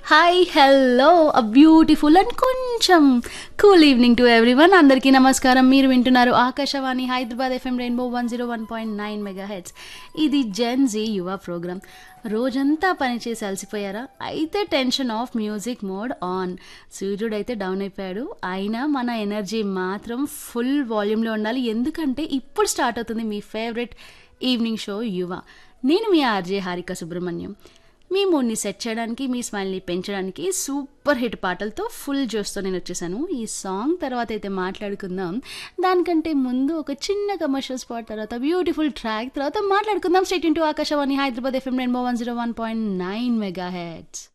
hi hello a beautiful and కొంచెం cool evening to everyone అందరికీ నమస్కారం మీరు వింటున్నారు Akashvani Hyderabad FM rainbow one zero one point nine megahertz ఇది జెన్ జీ యువ ప్రోగ్రామ్ రోజంతా పనిచేసి అలసిపోయారా అయితే tension off music mode on సూర్యుడు అయితే డౌన్ అయిపోయాడు అయినా మన ఎనర్జీ మాత్రం ఫుల్ వాల్యూమ్లో ఉండాలి ఎందుకంటే ఇప్పుడు స్టార్ట్ అవుతుంది మీ ఫేవరెట్ ఈవినింగ్ షో యువ నేను మీ ఆర్జే హారిక సుబ్రహ్మణ్యం మీ మూడ్ని సెట్ చేయడానికి మీ స్మైల్ని పెంచడానికి సూపర్ హిట్ పాటలతో ఫుల్ జోస్తో నేను వచ్చేసాను ఈ సాంగ్ తర్వాత అయితే మాట్లాడుకుందాం దానికంటే ముందు ఒక చిన్న కమర్షియల్ స్పాట్ తర్వాత బ్యూటిఫుల్ ట్రాక్ తర్వాత మాట్లాడుకుందాం stay into Akashvani Hyderabad FM rainbow one zero one point nine mega heads